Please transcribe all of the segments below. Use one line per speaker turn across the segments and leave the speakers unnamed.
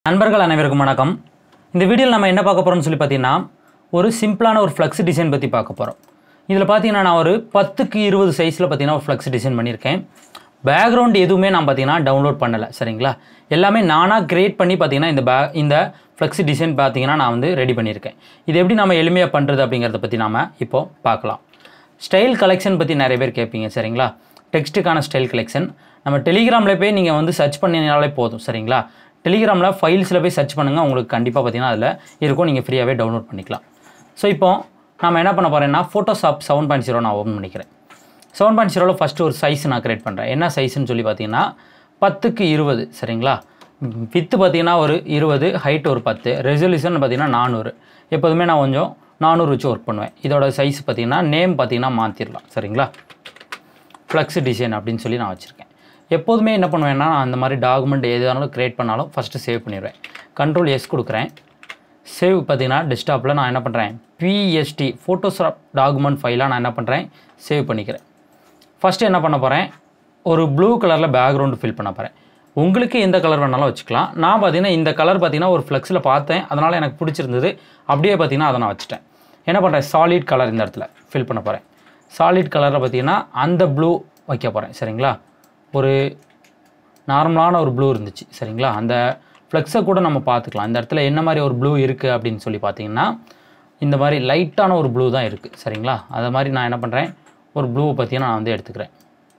நண்பர்கள் அனைவருக்கும் வணக்கம் இந்த வீடியோவில் நம்ம என்ன பார்க்க போகிறோம்னு சொல்லி பார்த்தீங்கன்னா ஒரு சிம்பிளான ஒரு ஃப்ளக்ஸ் டிசைன் பற்றி பார்க்க போகிறோம் இதில் பார்த்தீங்கன்னா நான் ஒரு பத்துக்கு இருபது சைஸில் பார்த்தீங்கன்னா ஒரு ஃப்ளக்ஸ் டிசைன் பண்ணியிருக்கேன் பேக்ரவுண்ட் எதுவுமே நான் பார்த்தீங்கன்னா டவுன்லோட் பண்ணலை சரிங்களா எல்லாமே நானாக கிரியேட் பண்ணி பார்த்தீங்கன்னா இந்த பே இந்த ஃப்ளக்ஸ் டிசைன் பார்த்தீங்கன்னா நான் வந்து ரெடி பண்ணியிருக்கேன் இது எப்படி நம்ம எளிமையாக பண்ணுறது அப்படிங்கிறத பற்றி நாம் இப்போ பார்க்கலாம் ஸ்டைல் கலெக்ஷன் பற்றி நிறைய பேர் கேட்பீங்க சரிங்களா டெக்ஸ்ட்டுக்கான ஸ்டைல் கலெக்ஷன் நம்ம டெலிகிராமில் போய் நீங்கள் வந்து சர்ச் பண்ணினாலே போதும் சரிங்களா டெலிகிராமில் ஃபைல்ஸில் போய் சர்ச் பண்ணுங்கள் உங்களுக்கு கண்டிப்பாக பார்த்தீங்கன்னா அதில் இருக்கும் நீங்கள் ஃப்ரீயாகவே டவுன்லோட் பண்ணிக்கலாம் ஸோ இப்போ நம்ம என்ன பண்ண போகிறேன்னா ஃபோட்டோஷாப் செவன் பாயிண்ட் ஜீரோ நான் ஓப்பன் பண்ணிக்கிறேன் செவன் பாயிண்ட் ஜீரோவில் ஃபஸ்ட்டு ஒரு சைஸ் நான் கிரியேட் பண்ணுறேன் என்ன சைஸ்னு சொல்லி பார்த்தீங்கன்னா பத்துக்கு இருபது சரிங்களா வித்து பார்த்தீங்கன்னா ஒரு இருபது ஹைட் ஒரு பத்து ரெசல்யூஷன் பார்த்தீங்கன்னா நானூறு எப்போதுமே நான் கொஞ்சம் நானூறு வச்சு ஒர்க் பண்ணுவேன் இதோட சைஸ் பார்த்தீங்கன்னா நேம் பார்த்தீங்கன்னா மாற்றிடலாம் சரிங்களா ஃப்ளக்ஸ் டிசைன் அப்படின்னு சொல்லி நான் வச்சுருக்கேன் எப்போதுமே என்ன பண்ணுவேன்னா நான் அந்த மாதிரி டாக்குமெண்ட் எதுனாலும் க்ரியேட் பண்ணாலும் ஃபஸ்ட்டு சேவ் பண்ணிடுவேன் கண்ட்ரோல் எஸ் கொடுக்குறேன் சேவ் பார்த்தீங்கன்னா டெஸ்க்டாப்பில் நான் என்ன பண்ணுறேன் பிஎஸ்டி ஃபோட்டோஷாப் டாக்குமெண்ட் ஃபைலாக நான் என்ன பண்ணுறேன் சேவ் பண்ணிக்கிறேன் ஃபஸ்ட்டு என்ன பண்ண போகிறேன் ஒரு ப்ளூ கலரில் பேக்ரவுண்டு ஃபில் பண்ண போகிறேன் உங்களுக்கு எந்த கலர் வேணாலும் வச்சுக்கலாம் நான் பார்த்தீங்கன்னா இந்த கலர் பார்த்தீங்கன்னா ஒரு ஃப்ளெக்ஸில் பார்த்தேன் அதனால் எனக்கு பிடிச்சிருந்தது அப்படியே பார்த்தீங்கன்னா அதை நான் வச்சுட்டேன் என்ன பண்ணுறேன் சாலிட் கலர் இந்த இடத்துல ஃபில் பண்ண போகிறேன் சாலிட் கலரில் பார்த்தீங்கன்னா அந்த ப்ளூ வைக்க போகிறேன் சரிங்களா ஒரு நார்மலான ஒரு ப்ளூ இருந்துச்சு சரிங்களா அந்த ஃப்ளெக்ஸை கூட நம்ம பார்த்துக்கலாம் இந்த இடத்துல என்ன மாதிரி ஒரு ப்ளூ இருக்குது அப்படின்னு சொல்லி பார்த்தீங்கன்னா இந்த மாதிரி லைட்டான ஒரு ப்ளூ தான் இருக்குது சரிங்களா அதை மாதிரி நான் என்ன பண்ணுறேன் ஒரு ப்ளூவை பற்றியும் நான் வந்து எடுத்துக்கிறேன்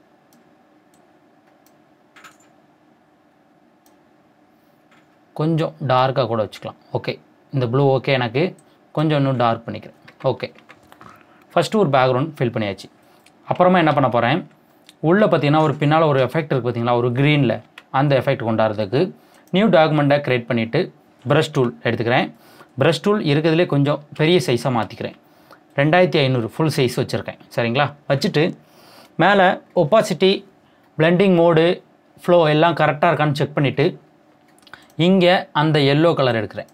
கொஞ்சம் டார்க்காக கூட வச்சுக்கலாம் ஓகே இந்த ப்ளூ ஓகே எனக்கு கொஞ்சம் இன்னும் டார்க் பண்ணிக்கிறேன் ஓகே ஃபஸ்ட்டு ஒரு பேக்ரவுண்ட் ஃபில் பண்ணியாச்சு அப்புறமா என்ன பண்ண போகிறேன் உள்ளே பார்த்தீங்கன்னா ஒரு பின்னால் ஒரு எஃபெக்ட் இருக்குது பார்த்தீங்களா ஒரு க்ரீனில் அந்த எஃபெக்ட் கொண்டாடுறதுக்கு நியூ டாக்குமெண்ட்டை க்ரியேட் பண்ணிவிட்டு ப்ரஷ் டூல் எடுத்துக்கிறேன் ப்ரஷ் டூல் இருக்கிறதுலே கொஞ்சம் பெரிய சைஸாக மாற்றிக்கிறேன் ரெண்டாயிரத்தி ஐநூறு ஃபுல் சைஸ் வச்சுருக்கேன் சரிங்களா வச்சுட்டு மேலே ஒப்பாசிட்டி பிளெண்டிங் மோடு ஃப்ளோ எல்லாம் கரெக்டாக இருக்கான்னு செக் பண்ணிவிட்டு இங்கே அந்த எல்லோ கலர் எடுக்கிறேன்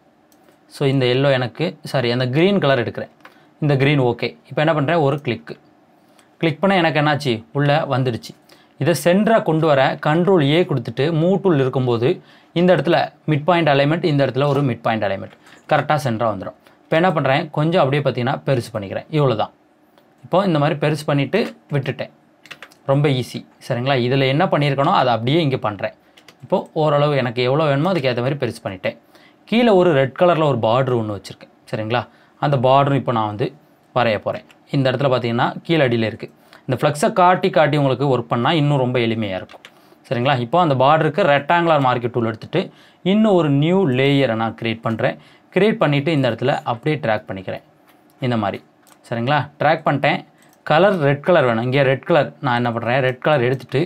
ஸோ இந்த எல்லோ எனக்கு சாரி அந்த க்ரீன் கலர் எடுக்கிறேன் இந்த க்ரீன் ஓகே இப்போ என்ன பண்ணுறேன் ஒரு கிளிக்கு கிளிக் பண்ண எனக்கு என்னாச்சு உள்ளே வந்துடுச்சு இதை சென்டராக கொண்டு வர கண்ட்ரோல் ஏ கொடுத்துட்டு மூட்டூல் இருக்கும்போது இந்த இடத்துல மிட் பாயிண்ட் அலைன்மெண்ட் இந்த இடத்துல ஒரு மிட் பாயிண்ட் அலைன்மெண்ட் கரெக்டாக சென்டராக வந்துடும் இப்போ என்ன பண்ணுறேன் கொஞ்சம் அப்படியே பார்த்தீங்கன்னா பெருசு பண்ணிக்கிறேன் இவ்வளோ தான் இப்போ இந்த மாதிரி பெருசு பண்ணிவிட்டு விட்டுட்டேன் ரொம்ப ஈஸி சரிங்களா இதில் என்ன பண்ணியிருக்கணும் அதை அப்படியே இங்கே பண்ணுறேன் இப்போது ஓரளவு எனக்கு எவ்வளோ வேணுமோ அதுக்கு ஏற்ற மாதிரி பெருசு பண்ணிட்டேன் கீழே ஒரு ரெட் கலரில் ஒரு பார்டர் ஒன்று வச்சுருக்கேன் சரிங்களா அந்த பார்டரும் இப்போ நான் வந்து வரைய போகிறேன் இந்த இடத்துல பார்த்தீங்கன்னா கீழே அடியில் இருக்குது இந்த ஃப்ளெக்ஸை காட்டி காட்டி உங்களுக்கு ஒர்க் பண்ணால் இன்னும் ரொம்ப எளிமையாக இருக்கும் சரிங்களா இப்போ அந்த பார்டருக்கு ரெக்டாங்குலர் மார்க்கெட் டூல் எடுத்துகிட்டு இன்னும் ஒரு நியூ லேயரை நான் க்ரியேட் பண்ணுறேன் க்ரியேட் பண்ணிவிட்டு இந்த இடத்துல அப்படியே ட்ராக் பண்ணிக்கிறேன் இந்த மாதிரி சரிங்களா ட்ராக் பண்ணிட்டேன் கலர் ரெட் கலர் வேணும் இங்கே ரெட் கலர் நான் என்ன பண்ணுறேன் ரெட் கலர் எடுத்துகிட்டு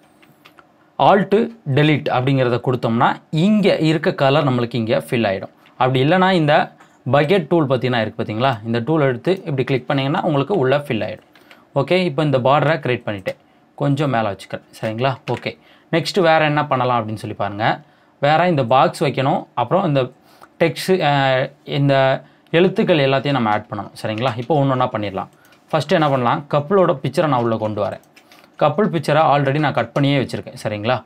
ஆல்ட்டு டெலீட் அப்படிங்கிறத கொடுத்தோம்னா இங்கே இருக்க கலர் நம்மளுக்கு இங்கே ஃபில் ஆகிடும் அப்படி இல்லைனா இந்த பக்கெட் டூல் பார்த்தீங்கன்னா இருக்குது பார்த்தீங்களா இந்த டூல் எடுத்து இப்படி கிளிக் பண்ணிங்கன்னா உங்களுக்கு உள்ளே ஃபில் ஆகிடும் ஓகே இப்போ இந்த பார்டரை க்ரியேட் பண்ணிட்டேன் கொஞ்சம் மேலே வச்சுக்கிறேன் சரிங்களா ஓகே நெக்ஸ்ட்டு வேறு என்ன பண்ணலாம் அப்படின்னு சொல்லி பாருங்கள் வேறு இந்த பாக்ஸ் வைக்கணும் அப்புறம் இந்த டெக்ஸ்ட் இந்த எழுத்துக்கள் எல்லாத்தையும் நம்ம ஆட் பண்ணணும் சரிங்களா இப்போ ஒன்று ஒன்றா பண்ணிடலாம் ஃபஸ்ட்டு என்ன பண்ணலாம் கப்பலோட பிக்சரை நான் உள்ளே கொண்டு வரேன் கப்பல் பிக்சரை ஆல்ரெடி நான் கட் பண்ணியே வச்சுருக்கேன் சரிங்களா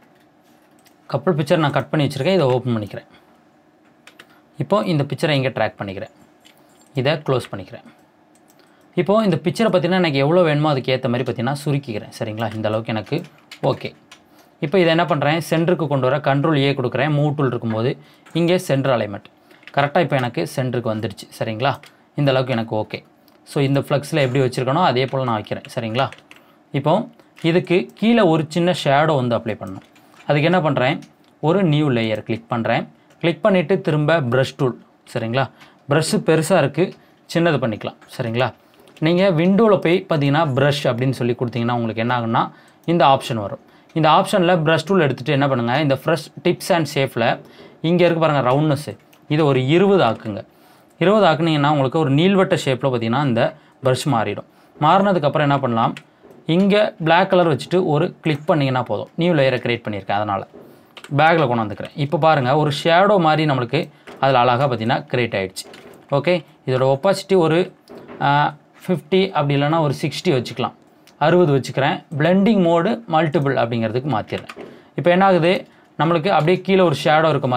கப்பல் பிக்சர் நான் கட் பண்ணி வச்சுருக்கேன் இதை ஓப்பன் பண்ணிக்கிறேன் இப்போது இந்த பிக்சரை இங்கே ட்ராக் பண்ணிக்கிறேன் இதை க்ளோஸ் பண்ணிக்கிறேன் இப்போது இந்த பிக்சரை பார்த்தீங்கன்னா எனக்கு எவ்வளோ வேணுமோ அதுக்கு ஏற்ற மாதிரி பார்த்தீங்கன்னா சுருக்கிக்கிறேன் சரிங்களா இந்த அளவுக்கு எனக்கு ஓகே இப்போ இதை என்ன பண்ணுறேன் சென்டருக்கு கொண்டு வர கண்ட்ரோல் ஏ கொடுக்குறேன் மூ டூல் இருக்கும்போது இங்கே சென்டர் அலைன்மெண்ட் கரெக்டாக இப்போ எனக்கு சென்டருக்கு வந்துடுச்சு சரிங்களா இந்த அளவுக்கு எனக்கு ஓகே ஸோ இந்த ஃப்ளக்ஸில் எப்படி வச்சுருக்கணும் அதே போல் நான் வைக்கிறேன் சரிங்களா இப்போ இதுக்கு கீழே ஒரு சின்ன ஷேடோ வந்து அப்ளை பண்ணணும் அதுக்கு என்ன பண்ணுறேன் ஒரு நியூ லேயர் கிளிக் பண்ணுறேன் கிளிக் பண்ணிவிட்டு திரும்ப ப்ரஷ் டூல் சரிங்களா ப்ரஷ்ஷு பெருசாக இருக்குது சின்னது பண்ணிக்கலாம் சரிங்களா நீங்கள் விண்டோவில் போய் பார்த்தீங்கன்னா ப்ரஷ் அப்படின்னு சொல்லி கொடுத்தீங்கன்னா உங்களுக்கு என்ன ஆகும்னா இந்த ஆப்ஷன் வரும் இந்த ஆப்ஷனில் ப்ரஷ் டூல் எடுத்துகிட்டு என்ன பண்ணுங்கள் இந்த ஃப்ரெஷ் டிப்ஸ் அண்ட் ஷேஃபில் இங்கே இருக்கு பாருங்கள் ரவுண்ட்னஸ்ஸு இதை ஒரு இருபது ஆக்குங்க இருபது ஆக்குனீங்கன்னா உங்களுக்கு ஒரு நீள்வட்ட ஷேப்பில் பார்த்தீங்கன்னா இந்த ப்ரஷ் மாறிடும் மாறினதுக்கப்புறம் என்ன பண்ணலாம் இங்கே Black கலர் வச்சுட்டு ஒரு கிளிக் பண்ணிங்கன்னா போதும் நியூ லேயரை க்ரியேட் பண்ணியிருக்கேன் அதனால் பேக்கில் கொண்டு வந்துக்கிறேன் இப்போ பாருங்கள் ஒரு ஷேடோ மாதிரி நம்மளுக்கு அதில் அழகாக பார்த்தீங்கன்னா க்ரியேட் ஆகிடுச்சு ஓகே இதோட ஒப்பாசிட்டி ஒரு ஃபிஃப்டி அப்படி இல்லைன்னா ஒரு சிக்ஸ்டி வச்சுக்கலாம் அறுபது வச்சுக்கிறேன் பிளெண்டிங் மோடு மல்டிபிள் அப்படிங்கிறதுக்கு மாற்றிடுறேன் இப்போ என்ன ஆகுது நம்மளுக்கு அப்படியே கீழே ஒரு ஷேடோ இருக்க மாதிரி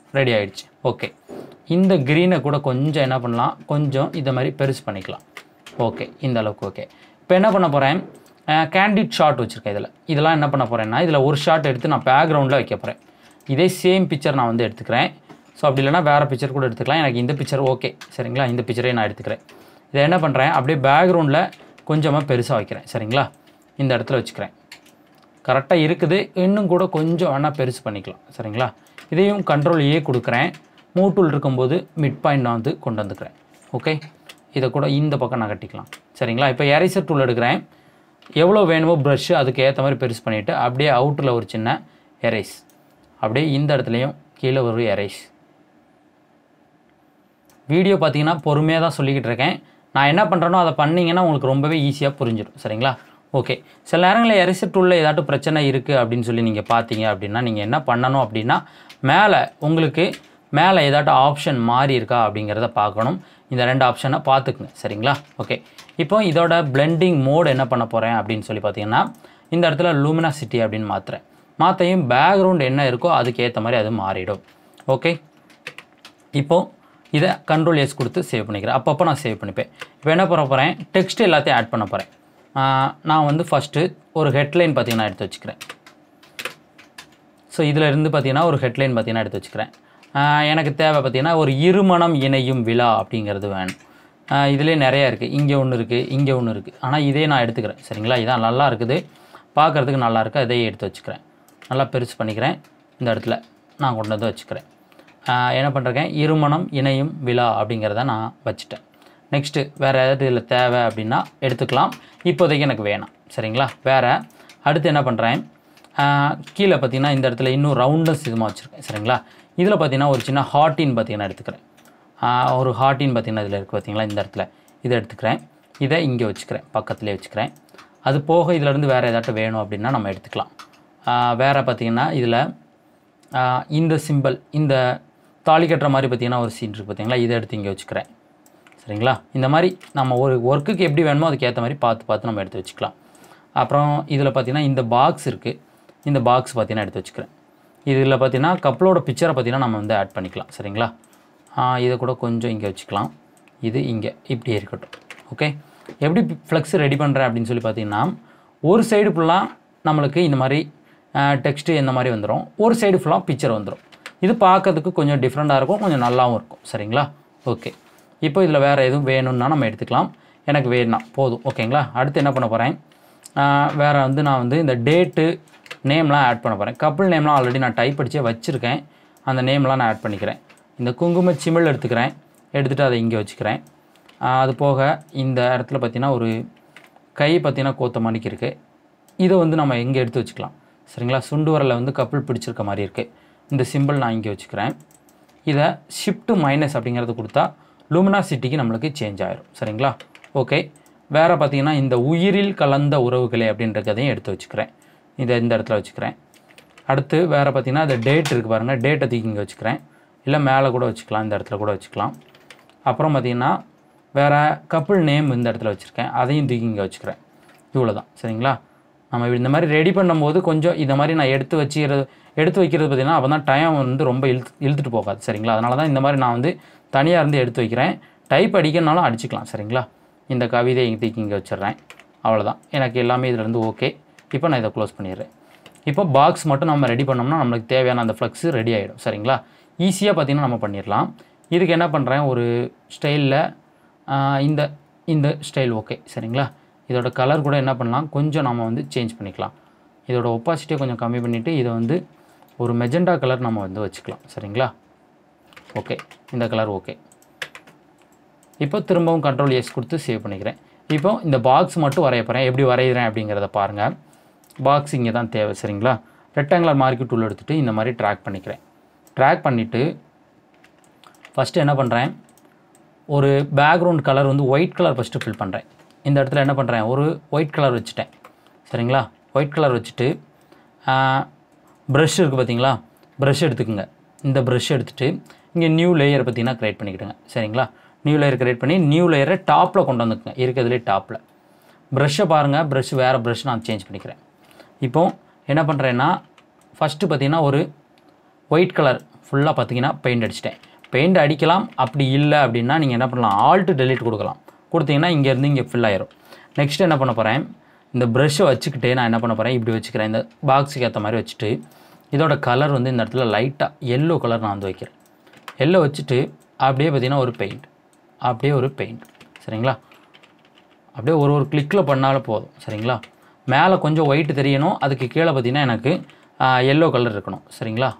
ரெடி ஆயிடுச்சு ஓகே இந்த க்ரீனை கூட கொஞ்சம் என்ன பண்ணலாம் கொஞ்சம் இதை மாதிரி பெருசு பண்ணிக்கலாம் ஓகே இந்த அளவுக்கு ஓகே இப்போ என்ன பண்ண போகிறேன் கேண்டிட் ஷாட் வச்சுருக்கேன் இதில் இதெல்லாம் என்ன பண்ண போகிறேன்னா இதில் ஒரு ஷாட் எடுத்து நான் பேக்ரவுண்டில் வைக்க போகிறேன் இதே சேம் பிக்சர் நான் வந்து எடுத்துக்கிறேன் ஸோ அப்படி இல்லைனா வேறு பிக்சர் கூட எடுத்துக்கலாம் எனக்கு இந்த பிக்சர் ஓகே சரிங்களா இந்த பிக்சரே நான் எடுத்துக்கிறேன் இதை என்ன பண்ணுறேன் அப்படியே பேக்ரவுண்டில் கொஞ்சமாக பெருசாக வைக்கிறேன் சரிங்களா இந்த இடத்துல வச்சுக்கிறேன் கரெக்டாக இருக்குது இன்னும் கூட கொஞ்சம் வேணால் பெருசு பண்ணிக்கலாம் சரிங்களா இதையும் கண்ட்ரோல் ஏ கொடுக்குறேன் மூட்டூல் இருக்கும்போது மிட் பாயிண்ட் நான் வந்து கொண்டு வந்துக்கிறேன் ஓகே இதை கூட இந்த பக்கம் நகட்டிக்கலாம் சரிங்களா இப்போ எரேசர் டூல் எடுக்கிறேன் எவ்வளோ வேணுமோ ப்ரஷ்ஷு அதுக்கு ஏற்ற மாதிரி பெருசு பண்ணிவிட்டு அப்படியே அவுட்டரில் ஒரு சின்ன எரேஸ் அப்படியே இந்த இடத்துலையும் கீழே ஒரு எரேஸ் வீடியோ பார்த்தீங்கன்னா பொறுமையாக தான் சொல்லிக்கிட்டு இருக்கேன் நான் என்ன பண்ணுறேனோ அதை பண்ணிங்கன்னா உங்களுக்கு ரொம்பவே ஈஸியாக புரிஞ்சிடும் சரிங்களா ஓகே சில நேரங்களில் எரிசட் டூலில் ஏதாட்டும் பிரச்சனை இருக்குது அப்படின்னு சொல்லி நீங்கள் பார்த்தீங்க அப்படின்னா நீங்கள் என்ன பண்ணணும் அப்படின்னா மேலே உங்களுக்கு மேலே ஏதாட்டும் ஆப்ஷன் மாறி இருக்கா அப்படிங்கிறத பார்க்கணும் இந்த ரெண்டு ஆப்ஷனை பார்த்துக்குங்க சரிங்களா ஓகே இப்போ இதோட பிளெண்டிங் மோட் என்ன பண்ண போகிறேன் அப்படின்னு சொல்லி பார்த்தீங்கன்னா இந்த இடத்துல லூமினாசிட்டி அப்படின்னு மாற்றுறேன் மாற்றையும் பேக்ரவுண்ட் என்ன இருக்கோ அதுக்கு ஏற்ற மாதிரி அது மாறிடும் ஓகே இப்போது இதை கண்ட்ரோல் எஸ் கொடுத்து சேவ் பண்ணிக்கிறேன் அப்பப்போ நான் சேவ் பண்ணிப்பேன் இப்போ என்ன பண்ண போகிறேன் டெக்ஸ்ட் எல்லாத்தையும் ஆட் பண்ண போகிறேன் நான் வந்து ஃபஸ்ட்டு ஒரு ஹெட்லைன் பார்த்தீங்கன்னா எடுத்து வச்சுக்கிறேன் ஸோ இதில் இருந்து பார்த்தீங்கன்னா ஒரு ஹெட்லைன் பார்த்தீங்கன்னா எடுத்து வச்சுக்கிறேன் ஆஹ் எனக்கு தேவை பார்த்தீங்கன்னா ஒரு இருமணம் இணையும் விழா அப்படிங்கிறது வேணும் ஆஹ் இதிலே நிறையா இருக்குது இங்கே ஒன்று இருக்குது இங்கே ஒன்று இருக்குது ஆனால் இதே நான் எடுத்துக்கிறேன் சரிங்களா இதான் நல்லா இருக்குது பார்க்குறதுக்கு நல்லா இருக்குது இதையே எடுத்து வச்சுக்கிறேன் நல்லா பெருசு பண்ணிக்கிறேன் இந்த இடத்துல நான் கொண்டு வந்து வச்சுக்கிறேன் ஆஹ் என்ன பண்ணுறேன் இருமணம் இணையும் விழா அப்படிங்கிறத நான் வச்சுட்டேன் நெக்ஸ்ட்டு வேறு ஏதாவது இதில் தேவை அப்படின்னா எடுத்துக்கலாம் இப்போதைக்கு எனக்கு வேணாம் சரிங்களா வேறு அடுத்து என்ன பண்ணுறேன் கீழே பார்த்தீங்கன்னா இந்த இடத்துல இன்னும் ரவுண்டஸ் இதுமாக வச்சுருக்கேன் சரிங்களா இதில் பார்த்தீங்கன்னா ஒரு சின்ன ஹார்டின் பார்த்தீங்கன்னா எடுத்துக்கிறேன் ஆஹ் ஒரு ஹார்டின் பார்த்தீங்கன்னா இதில் இருக்குது பார்த்தீங்களா இந்த இடத்துல இதை எடுத்துக்கிறேன் இதை இங்கே வச்சுக்கிறேன் பக்கத்துலேயே வச்சுக்கிறேன் அது போக இதிலேருந்து வேறு ஏதாட்டும் வேணும் அப்படின்னா நம்ம எடுத்துக்கலாம் ஆஹ் வேறு பார்த்தீங்கன்னா இதில் ஆஹ் இந்த சிம்பல் இந்த தாலி கட்டுற மாதிரி பார்த்தீங்கன்னா ஒரு சீன் இருக்குது பார்த்தீங்களா இதை எடுத்து இங்கே வச்சுக்கிறேன் சரிங்களா இந்த மாதிரி நம்ம ஒரு ஒர்க்குக்கு எப்படி வேணுமோ அதுக்கு ஏற்ற மாதிரி பார்த்து பார்த்து நம்ம எடுத்து வச்சுக்கலாம் அப்புறம் இதில் பார்த்தீங்கன்னா இந்த பாக்ஸ் இருக்குது இந்த பாக்ஸ் பார்த்தீங்கன்னா எடுத்து வச்சுக்கிறேன் இதில் பார்த்தீங்கன்னா கப்பலோட பிக்சரை பார்த்தீங்கன்னா நம்ம வந்து ஆட் பண்ணிக்கலாம் சரிங்களா ஆஹ் இதை கூட கொஞ்சம் இங்கே வச்சுக்கலாம் இது இங்கே இப்படி இருக்கட்டும் ஓகே எப்படி ஃப்ளெக்ஸ் ரெடி பண்ணுறேன் அப்படின்னு சொல்லி பார்த்தீங்கன்னா ஒரு சைடு ஃபுல்லாக நம்மளுக்கு இந்த மாதிரி டெக்ஸ்ட்டு இந்த மாதிரி வந்துடும் ஒரு சைடு ஃபுல்லாக பிக்சர் வந்துடும் இது பார்க்கறதுக்கு கொஞ்சம் டிஃப்ரெண்ட்டாக இருக்கும் கொஞ்சம் நல்லாவும் இருக்கும் சரிங்களா ஓகே இப்போ இதில் வேறு எதுவும் வேணும்னா நம்ம எடுத்துக்கலாம் எனக்கு வேணாம் போதும் ஓகேங்களா அடுத்து என்ன பண்ண போகிறேன் வேறு வந்து நான் வந்து இந்த டேட்டு நேம்லாம் ஆட் பண்ண போகிறேன் கப்புள் நேம்லாம் ஆல்ரெடி நான் டைப் அடிச்சே வச்சுருக்கேன் அந்த நேம்லாம் நான் ஆட் பண்ணிக்கிறேன் இந்த குங்கும சிமிழ் எடுத்துக்கிறேன் எடுத்துகிட்டு அதை இங்கே வச்சுக்கிறேன் ஆஹ் அது போக இந்த இடத்துல பார்த்தீங்கன்னா ஒரு கை பார்த்தீங்கன்னா கோத்த மணிக்கு இருக்குது இதை வந்து நம்ம எங்கே எடுத்து வச்சுக்கலாம் சரிங்களா சுண்டு வரல வந்து கப்புள் பிடிச்சிருக்க மாதிரி இருக்குது இந்த சிம்பிள் நான் இங்கே வச்சுக்கிறேன் இதை ஷிஃப்ட் மைனஸ் அப்படிங்கிறது கொடுத்தா லூமினாசிட்டிக்கு நம்மளுக்கு சேஞ்ச் ஆயிரும் சரிங்களா ஓகே வேறு பார்த்தீங்கன்னா இந்த உயிரில் கலந்த உறவுகளே அப்படின்றதையும் எடுத்து வச்சுக்கிறேன் இதை இந்த இடத்துல வச்சுக்கிறேன் அடுத்து வேறு பார்த்தீங்கன்னா இந்த டேட் இருக்குது பாருங்கள் டேட்டை தூக்கி இங்கே வச்சுக்கிறேன் இல்லை மேலே கூட வச்சுக்கலாம் இந்த இடத்துல கூட வச்சுக்கலாம் அப்புறம் பார்த்தீங்கன்னா வேறு கப்புள் நேம் இந்த இடத்துல வச்சுருக்கேன் அதையும் தூக்கி இங்கே வச்சுக்கிறேன் இவ்வளோ தான் சரிங்களா நம்ம இந்த மாதிரி ரெடி பண்ணும்போது கொஞ்சம் இந்த மாதிரி நான் எடுத்து வச்சுக்கிறது எடுத்து வைக்கிறது பார்த்தீங்கன்னா அப்போ தான் டைம் வந்து ரொம்ப இழுத்து இழுத்துட்டு போகாது சரிங்களா அதனால தான் இந்த மாதிரி நான் வந்து தனியாக இருந்து எடுத்து வைக்கிறேன் டைப் அடிக்கணும்னாலும் அடிச்சுக்கலாம் சரிங்களா இந்த கவிதை இங்கே தூக்கி இங்கே வச்சிடுறேன் அவ்வளோதான் எனக்கு எல்லாமே இதுலேருந்து ஓகே இப்போ நான் இதை க்ளோஸ் பண்ணிடுறேன் இப்போ பாக்ஸ் மட்டும் நம்ம ரெடி பண்ணோம்னா நம்மளுக்கு தேவையான அந்த ஃப்ளக்ஸ் ரெடி ஆகிடும் சரிங்களா ஈஸியாக பார்த்தீங்கன்னா நம்ம பண்ணிடலாம் இதுக்கு என்ன பண்ணுறேன் ஒரு ஸ்டைலில் இந்த இந்த ஸ்டைல் ஓகே சரிங்களா இதோட கலர் கூட என்ன பண்ணலாம் கொஞ்சம் நம்ம வந்து சேஞ்ச் பண்ணிக்கலாம் இதோட ஒப்பாசிட்டியை கொஞ்சம் கம்மி பண்ணிவிட்டு இதை வந்து ஒரு மெஜெண்டா கலர் நம்ம வந்து வச்சுக்கலாம் சரிங்களா ஓகே இந்த கலர் ஓகே இப்போ திரும்பவும் கண்ட்ரோல் எஸ் கொடுத்து சேவ் பண்ணிக்கிறேன் இப்போ இந்த பாக்ஸ் மட்டும் வரைய போகிறேன் எப்படி வரைகிறேன் அப்படிங்கிறத பாருங்கள் பாக்ஸ் இங்கே தான் தேவை சரிங்களா ரெக்டாங்குலர் மார்க்கெட் டூல் எடுத்துகிட்டு இந்த மாதிரி ட்ராக் பண்ணிக்கிறேன் ட்ராக் பண்ணிவிட்டு ஃபஸ்ட்டு என்ன பண்ணுறேன் ஒரு பேக்ரவுண்ட் கலர் வந்து ஒயிட் கலர் ஃபஸ்ட்டு ஃபில் பண்ணுறேன் இந்த இடத்துல என்ன பண்ணுறேன் ஒரு ஒயிட் கலர் வச்சுட்டேன் சரிங்களா ஒயிட் கலர் வச்சுட்டு ப்ரஷ் இருக்குது பார்த்தீங்களா ப்ரஷ் எடுத்துக்கோங்க இந்த ப்ரஷ் எடுத்துகிட்டு இங்கே நியூ லேயர் பார்த்தீங்கன்னா க்ரியேட் பண்ணிக்கிடுங்க சரிங்களா நியூ லேயர் க்ரியேட் பண்ணி நியூ லேயரை டாப்பில் கொண்டு வந்துக்குங்க இருக்கிறதுலே டாப்பில் ப்ரஷ்ஷை பாருங்கள் ப்ரஷ் வேறு ப்ரஷ் நான் சேஞ்ச் பண்ணிக்கிறேன் இப்போ என்ன பண்ணுறேன்னா ஃபஸ்ட்டு பார்த்தீங்கன்னா ஒரு ஒயிட் கலர் ஃபுல்லாக பார்த்தீங்கன்னா பெயிண்ட் அடிச்சிட்டேன் பெயிண்ட் அடிக்கலாம் அப்படி இல்லை அப்படின்னா நீங்கள் என்ன பண்ணலாம் ஆல்ட்டு delete கொடுக்கலாம் கொடுத்தீங்கன்னா இங்கேருந்து இங்கே ஃபில் ஆயிரும் நெக்ஸ்ட் என்ன பண்ண போகிறேன் இந்த ப்ரஷ்ஷை வச்சுக்கிட்டு நான் என்ன பண்ண போகிறேன் இப்படி வச்சுக்கிறேன் இந்த பாக்ஸுக்கு ஏற்ற மாதிரி வச்சுட்டு இதோட கலர் வந்து இந்த இடத்துல லைட்டாக எல்லோ கலர் நான் வந்து வைக்கிறேன் எல்லோ வச்சுட்டு அப்படியே பார்த்தீங்கன்னா ஒரு பெயிண்ட் அப்படியே ஒரு பெயிண்ட் சரிங்களா அப்படியே ஒரு ஒரு கிளிக்கில் பண்ணாலும் போதும் சரிங்களா மேலே கொஞ்சம் ஒயிட் தெரியணும் அதுக்கு கீழே பார்த்தீங்கன்னா எனக்கு எல்லோ கலர் இருக்கணும் சரிங்களா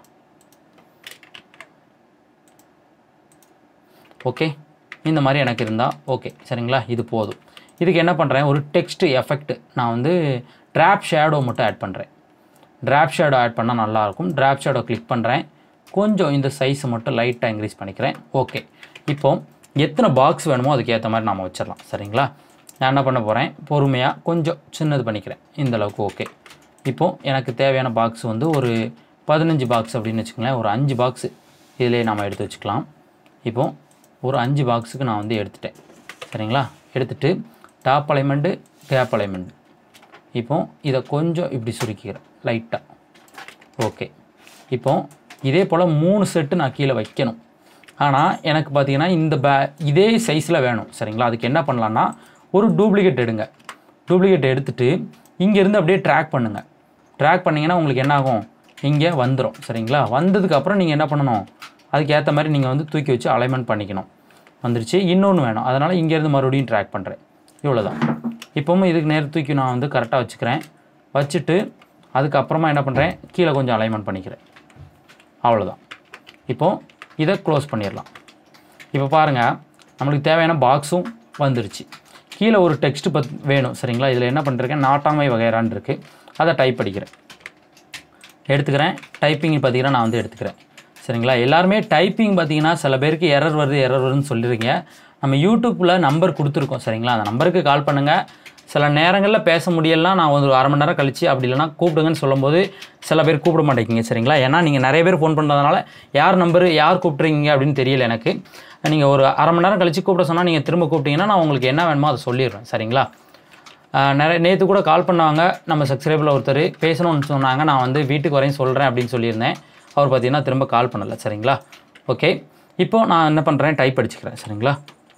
ஓகே இந்த மாதிரி எனக்கு இருந்தால் ஓகே சரிங்களா இது போதும் இதுக்கு என்ன பண்ணுறேன் ஒரு டெக்ஸ்ட் எஃபெக்ட் நான் வந்து ட்ராப் ஷேடோ மட்டும் ஆட் பண்ணுறேன் ட்ராப் ஷேடோ ஆட் பண்ணால் நல்லாயிருக்கும் ட்ராப் ஷேடோ கிளிக் பண்ணுறேன் கொஞ்சம் இந்த சைஸை மட்டும் லைட்டாக இன்க்ரீஸ் பண்ணிக்கிறேன் ஓகே இப்போ எத்தனை பாக்ஸ் வேணுமோ அதுக்கு ஏற்ற மாதிரி நாம் வச்சிடலாம் சரிங்களா நான் என்ன பண்ண போகிறேன் பொறுமையாக கொஞ்சம் சின்னது பண்ணிக்கிறேன் இந்த அளவுக்கு ஓகே இப்போது எனக்கு தேவையான பாக்ஸ் வந்து ஒரு பதினஞ்சு பாக்ஸ் அப்படின்னு வச்சுக்கோங்களேன் ஒரு அஞ்சு பாக்ஸ் இதிலே நாம் எடுத்து வச்சுக்கலாம் இப்போது ஒரு அஞ்சு பாக்ஸுக்கு நான் வந்து எடுத்துட்டேன் சரிங்களா எடுத்துட்டு டாப் அலைமெண்ட்டு கேப் அலைமெண்ட் இப்போ இதை கொஞ்சம் இப்படி சுருக்கிக்கிறேன் லைட்டாக ஓகே இப்போ இதே போல் மூணு செட்டு நான் கீழே வைக்கணும் ஆனால் எனக்கு பார்த்தீங்கன்னா இந்த பே இதே சைஸில் வேணும் சரிங்களா அதுக்கு என்ன பண்ணலான்னா ஒரு டூப்ளிகேட் எடுங்க டூப்ளிகேட் எடுத்துட்டு இங்கேருந்து அப்படியே ட்ராக் பண்ணுங்கள் ட்ராக் பண்ணிங்கன்னா உங்களுக்கு என்ன ஆகும் இங்கே வந்துடும் சரிங்களா வந்ததுக்கப்புறம் நீங்கள் என்ன பண்ணணும் அதுக்கு ஏற்ற மாதிரி நீங்கள் வந்து தூக்கி வச்சு அலைன்மெண்ட் பண்ணிக்கணும் வந்துருச்சு இன்னொன்று வேணும் அதனால் இங்கேருந்து மறுபடியும் ட்ராக் பண்ணுறேன் இவ்வளோதான் இப்போவும் இதுக்கு நேரம் தூக்கி நான் வந்து கரெக்டாக வச்சுக்கிறேன் வச்சுட்டு அதுக்கப்புறமா என்ன பண்ணுறேன் கீழே கொஞ்சம் அலைன்மெண்ட் பண்ணிக்கிறேன் அவ்வளோதான் இப்போது இதை க்ளோஸ் பண்ணிடலாம் இப்போ பாருங்கள் நம்மளுக்கு தேவையான பாக்ஸும் வந்துருச்சு கீழே ஒரு டெக்ஸ்ட் பத் வேணும் சரிங்களா இதில் என்ன பண்ணிருக்கேன் நாட்டாமை வகைரான்னு இருக்குது அதை டைப் படிக்கிறேன் எடுத்துக்கிறேன் டைப்பிங் பார்த்தீங்கன்னா நான் வந்து எடுத்துக்கிறேன் சரிங்களா எல்லாருமே டைப்பிங் பார்த்தீங்கன்னா சில பேருக்கு எரர் வருது எரர் வருதுன்னு சொல்லிடுறீங்க நம்ம யூடியூப்பில் நம்பர் கொடுத்துருக்கோம் சரிங்களா அந்த நம்பருக்கு கால் பண்ணுங்கள் சில நேரங்களில் பேச முடியலாம் நான் ஒரு அரை மணி நேரம் கழிச்சு அப்படி இல்லைனா கூப்பிடுங்கன்னு சொல்லும்போது சில பேர் கூப்பிட மாட்டேங்கிங்க சரிங்களா ஏன்னா நீங்கள் நிறைய பேர் ஃபோன் பண்ணுறதுனால யார் நம்பர் யார் கூப்பிட்றீங்க அப்படின்னு தெரியல எனக்கு நீங்கள் ஒரு அரை மணி நேரம் கழிச்சு கூப்பிட சொன்னால் நீங்கள் திரும்ப கூப்பிட்டீங்கன்னா நான் உங்களுக்கு என்ன வேணுமோ அதை சொல்லிடுறேன் சரிங்களா ஆஹ் நிறைய நேற்று கூட கால் பண்ணாங்க நம்ம சப்ஸ்கிரைபில் ஒருத்தர் பேசணும்னு சொன்னாங்க நான் வந்து வீட்டுக்கு வரையும் சொல்கிறேன் அப்படின்னு சொல்லியிருந்தேன் அவர் பார்த்தீங்கன்னா திரும்ப கால் பண்ணலை சரிங்களா ஓகே இப்போ நான் என்ன பண்ணுறேன் டைப் அடிச்சுக்கிறேன் சரிங்களா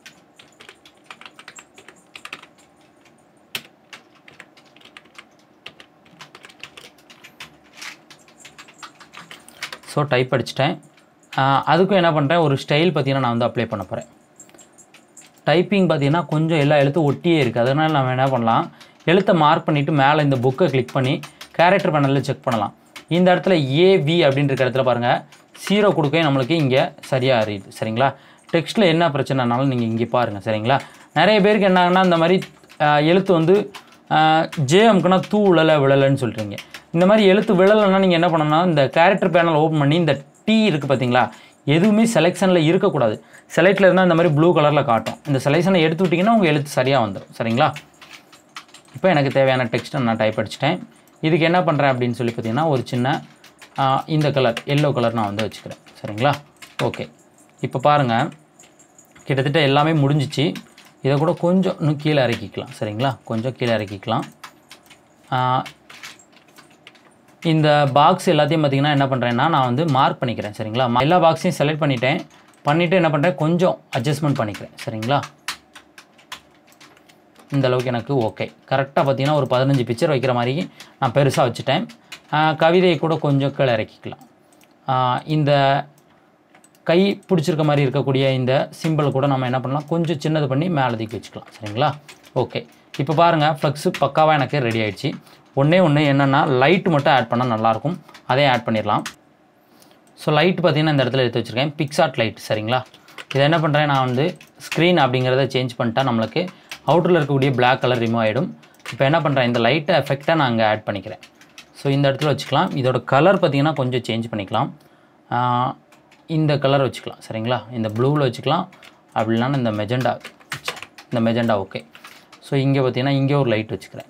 ஸோ டைப் அடிச்சிட்டேன் ஆஹ் அதுக்கும் என்ன பண்ணுறேன் ஒரு ஸ்டைல் பார்த்தீங்கன்னா நான் வந்து அப்ளை பண்ண போகிறேன் டைப்பிங் பார்த்தீங்கன்னா கொஞ்சம் எல்லா எழுத்தும் ஒட்டியே இருக்குது அதனால் நம்ம என்ன பண்ணலாம் எழுத்தை மார்க் பண்ணிவிட்டு மேலே இந்த புக்கை கிளிக் பண்ணி கேரக்டர் பேனலில் செக் பண்ணலாம் இந்த இடத்துல ஏவி அப்படின்ற இடத்துல பாருங்கள் ஜீரோ கொடுக்க நம்மளுக்கு இங்கே சரியாக அறியுது சரிங்களா டெக்ஸ்ட்டில் என்ன பிரச்சனைனாலும் நீங்கள் இங்கே பாருங்கள் சரிங்களா நிறைய பேருக்கு என்னாங்கன்னா இந்த மாதிரி ஆஹ், எழுத்து வந்து ஜேஎம்க்குனா தூ விழலை விழலைன்னு சொல்கிறீங்க இந்த மாதிரி எழுத்து விழலைன்னா நீங்கள் என்ன பண்ணணும்னா இந்த கேரக்டர் பேனல் ஓப்பன் பண்ணி இந்த டி இருக்குது பார்த்தீங்களா எதுவுமே செலெக்ஷனில் இருக்கக்கூடாது செலக்டில் இருந்தால் இந்த மாதிரி ப்ளூ கலரில் காட்டும் இந்த செலெக்ஷனை எடுத்து விட்டிங்கன்னா உங்கள் எழுத்து சரியாக வந்துடும் சரிங்களா இப்போ எனக்கு தேவையான டெக்ஸ்ட்டை நான் டைப் அடிச்சிட்டேன் இதுக்கு என்ன பண்ணுறேன் அப்படின்னு சொல்லி பார்த்தீங்கன்னா ஒரு சின்ன ஆ, இந்த கலர் எல்லோ கலர் நான் வந்து வச்சுக்கிறேன் சரிங்களா ஓகே இப்போ பாருங்கள் கிட்டத்தட்ட எல்லாமே முடிஞ்சிச்சு இதை கூட கொஞ்சம் இன்னும் கீழே இறக்கிக்கலாம் சரிங்களா கொஞ்சம் கீழே இறக்கிக்கலாம் ஆ, இந்த பாக்ஸ் எல்லாத்தையும் பார்த்தீங்கன்னா என்ன பண்ணுறேன்னா நான் வந்து மார்க் பண்ணிக்கிறேன் சரிங்களா ம- எல்லா பாக்ஸையும் செலக்ட் பண்ணிட்டேன் பண்ணிவிட்டு என்ன பண்ணுறேன் கொஞ்சம் அட்ஜஸ்ட்மெண்ட் பண்ணிக்கிறேன் சரிங்களா இந்த அளவுக்கு எனக்கு ஓகே கரெக்டாக பார்த்தீங்கன்னா ஒரு பதினஞ்சு பிக்சர் வைக்கிற மாதிரி நான் பெருசாக வச்சுட்டேன் ஆஹ் கவிதையை கூட கொஞ்சம் கீழே இறக்கிக்கலாம் ஆஹ் இந்த கை பிடிச்சிருக்க மாதிரி இருக்கக்கூடிய இந்த சிம்பிள் கூட நம்ம என்ன பண்ணலாம் கொஞ்சம் சின்னது பண்ணி மேலே தூக்கி வச்சுக்கலாம் சரிங்களா ஓகே இப்போ பாருங்கள் ஃப்ளக்ஸு பக்காவாக எனக்கு ரெடி ஆயிடுச்சு ஒன்றே ஒன்று என்னென்னா லைட் மட்டும் ஆட் பண்ணால் நல்லாயிருக்கும் அதையும் ஆட் பண்ணிடலாம் ஸோ லைட் பார்த்தீங்கன்னா இந்த இடத்துல எடுத்து வச்சுருக்கேன் பிக்சாட் லைட் சரிங்களா இதை என்ன பண்ணுறேன் நான் வந்து ஸ்க்ரீன் அப்படிங்கிறத சேஞ்ச் பண்ணிட்டா நம்மளுக்கு அவுட்டரில் இருக்கக்கூடிய Black கலர் ரிமூவ் ஆகிடும் இப்போ என்ன பண்ணுறேன் இந்த லைட்டை எஃபெக்டை நான் அங்கே ஆட் பண்ணிக்கிறேன் ஸோ இந்த இடத்துல வச்சுக்கலாம் இதோட கலர் பார்த்தீங்கன்னா கொஞ்சம் சேஞ்ச் பண்ணிக்கலாம் ஆஹ் இந்த கலர் வச்சுக்கலாம் சரிங்களா இந்த ப்ளூவில் வச்சுக்கலாம் அப்படி இல்லைன்னா இந்த மெஜெண்டா இந்த மெஜெண்டா ஓகே ஸோ இங்கே பார்த்தீங்கன்னா இங்கே ஒரு லைட் வச்சுக்கிறேன்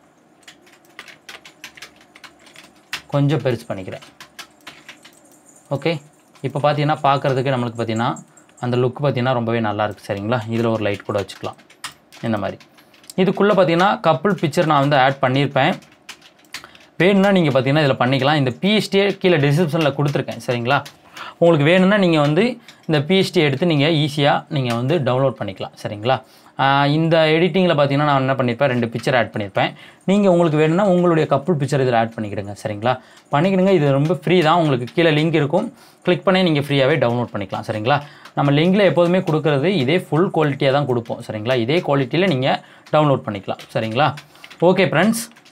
கொஞ்சம் பெருசு பண்ணிக்கிறேன் ஓகே இப்போ பார்த்தீங்கன்னா பார்க்குறதுக்கு நம்மளுக்கு பார்த்தீங்கன்னா அந்த லுக் பார்த்தீங்கன்னா ரொம்பவே நல்லா இருக்குது சரிங்களா இதில் ஒரு லைட் கூட வச்சுக்கலாம் இந்த மாதிரி இதுக்குள்ளே பார்த்தீங்கன்னா கப்புள் பிக்சர் நான் வந்து ஆட் பண்ணியிருப்பேன் வேணும்னா நீங்கள் பார்த்தீங்கன்னா இதில் பண்ணிக்கலாம் இந்த பிஎஸ்டியே கீழே டிஸ்கிரிப்ஷனில் கொடுத்துருக்கேன் சரிங்களா உங்களுக்கு வேணும்னா நீங்கள் வந்து இந்த பிஎஸ்டி எடுத்து நீங்கள் ஈஸியாக நீங்கள் வந்து டவுன்லோட் பண்ணிக்கலாம் சரிங்களா ஆஹ் இந்த எடிட்டிங்கில் பார்த்தீங்கன்னா நான் என்ன பண்ணியிருப்பேன் ரெண்டு பிக்சர் ஆட் பண்ணியிருப்பேன் நீங்கள் உங்களுக்கு வேணும்னா உங்களுடைய கப்புள் பிக்சர் இதில் ஆட் பண்ணிக்கிடுங்க சரிங்களா பண்ணிக்கிடுங்க இது ரொம்ப ஃப்ரீ தான் உங்களுக்கு கீழே லிங்க் இருக்கும் கிளிக் பண்ணி நீங்கள் ஃப்ரீயாகவே டவுன்லோட் பண்ணிக்கலாம் சரிங்களா நம்ம லிங்கில் எப்போதுமே கொடுக்குறது இதே ஃபுல் குவாலிட்டியாக தான் கொடுப்போம் சரிங்களா இதே குவாலிட்டியில் நீங்கள் டவுன்லோட் பண்ணிக்கலாம் சரிங்களா ஓகே ஃப்ரெண்ட்ஸ்